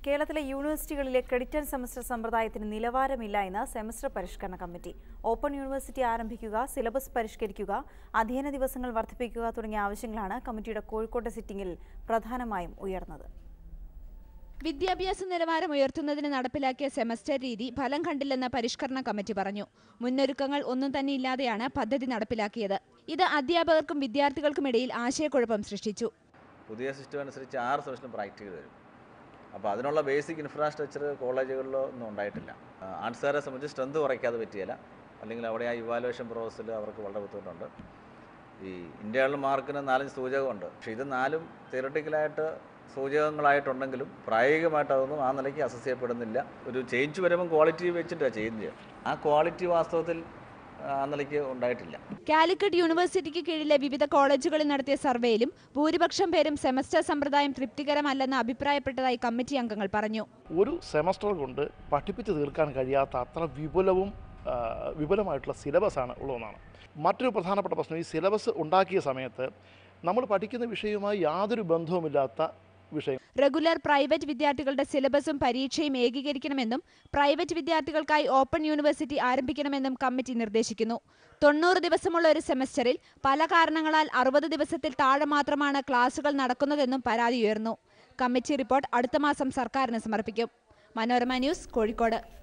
കേരളത്തിലെ യൂണിവേഴ്സിറ്റികളിലെ credit and semester സമ്പ്രദായത്തിന് നിലവാരമില്ല എന്ന് സെമസ്റ്റർ പരിഷ്കരണ കമ്മിറ്റി ഓപ്പൺ യൂണിവേഴ്സിറ്റി ആരംഭിക്കുക സിലബസ് പരിഷ്കരിക്കുക അധ്യയന ദിവസങ്ങൾ വർദ്ധിപ്പിക്കുക തുടങ്ങിയ ആവശ്യങ്ങളാണ് കമ്മിറ്റിയുടെ കോഴിക്കോട്ടെ സിറ്റിംഗിൽ പ്രധാനമായും ഉയർന്നത് വിദ്യാഭ്യാസ നിലവാരം ഉയർത്തുന്നതിന് നടപ്പിലാക്കിയ സെമസ്റ്റർ രീതി ഫലം കണ്ടില്ലെന്ന് പരിഷ്കരണ കമ്മിറ്റി പറഞ്ഞു മുന്നൊരുക്കങ്ങൾ ഒന്നും തന്നെ ഇല്ലാതെയാണ് പദ്ധതി നടപ്പിലാക്കിയത് ഇത് അധ്യാപകർക്കും വിദ്യാർത്ഥികൾക്കുമിടയിൽ ആശയക്കുഴപ്പം സൃഷ്ടിച്ചു പുതിയ സിസ്റ്റം അനുസരിച്ച് ആറ് സെമസ്റ്ററും പ്രാക്ടിക്കൽ വരും അപ്പോൾ അതിനുള്ള ബേസിക് ഇൻഫ്രാസ്ട്രക്ചർ കോളേജുകളിലോ ഒന്നും ഉണ്ടായിട്ടില്ല ആർട്സുകാരെ സംബന്ധിച്ച് സ്ട്രെങ്ത് കുറയ്ക്കാതെ പറ്റിയല്ല അല്ലെങ്കിൽ അവിടെ ആ ഇവാലുവേഷൻ പ്രോസസ്സിൽ അവർക്ക് വളരെ ബുദ്ധിമുട്ടുണ്ട് ഈ ഇന്റേണൽ മാർക്കിന് നാലഞ്ച് സൂചകമുണ്ട് പക്ഷേ ഇത് നാലും തിയറട്ടിക്കലായിട്ട് സൂചകങ്ങളായിട്ടുണ്ടെങ്കിലും പ്രായോഗികമായിട്ട് അതൊന്നും ആ നിലയ്ക്ക് അസസ് ചെയ്യപ്പെടുന്നില്ല ഒരു ചേഞ്ച് വരുമ്പം ക്വാളിറ്റി വെച്ചിട്ടാണ് ചെയ്യുന്നത് ആ ക്വാളിറ്റി വാസ്തവത്തിൽ ആ നിലയ്ക്ക് ഉണ്ടായിട്ടില്ല കാലിക്കറ്റ് യൂണിവേഴ്സിറ്റിക്ക് കീഴിലെ വിവിധ കോളേജുകളിൽ നടത്തിയ സർവേയിലും ഭൂരിപക്ഷം പേരും സെമസ്റ്റർ സമ്പ്രദായം തൃപ്തികരമല്ലെന്ന് അഭിപ്രായപ്പെട്ടതായി കമ്മിറ്റി അംഗങ്ങൾ പറഞ്ഞു ഒരു സെമസ്റ്റർ കൊണ്ട് പഠിപ്പിച്ച് തീർക്കാൻ കഴിയാത്ത അത്ര വിപുലവും ആ, വിപുലമായിട്ടുള്ള സിലബസാണ് ഉള്ളതെന്നാണ് മറ്റൊരു പ്രധാനപ്പെട്ട പ്രശ്നം ഈ സിലബസ് ഉണ്ടാക്കിയ സമയത്ത് നമ്മൾ പഠിക്കുന്ന വിഷയവുമായി യാതൊരു ബന്ധവുമില്ലാത്ത വിഷയം റെഗുലർ പ്രൈവറ്റ് വിദ്യാർത്ഥികളുടെ സിലബസും പരീക്ഷയും ഏകീകരിക്കണമെന്നും പ്രൈവറ്റ് വിദ്യാർത്ഥികൾക്കായി ഓപ്പൺ യൂണിവേഴ്സിറ്റി ആരംഭിക്കണമെന്നും കമ്മിറ്റി നിർദ്ദേശിക്കുന്നു തൊണ്ണൂറ് ദിവസമുള്ള ഒരു സെമസ്റ്ററിൽ പല കാരണങ്ങളാൽ അറുപത് ദിവസത്തിൽ താഴെ മാത്രമാണ് ക്ലാസുകൾ നടക്കുന്നതെന്നും പരാതി ഉയർന്നു കമ്മിറ്റി റിപ്പോർട്ട് അടുത്ത മാസം സർക്കാരിന് സമർപ്പിക്കും മനോരമ ന്യൂസ് കോഴിക്കോട്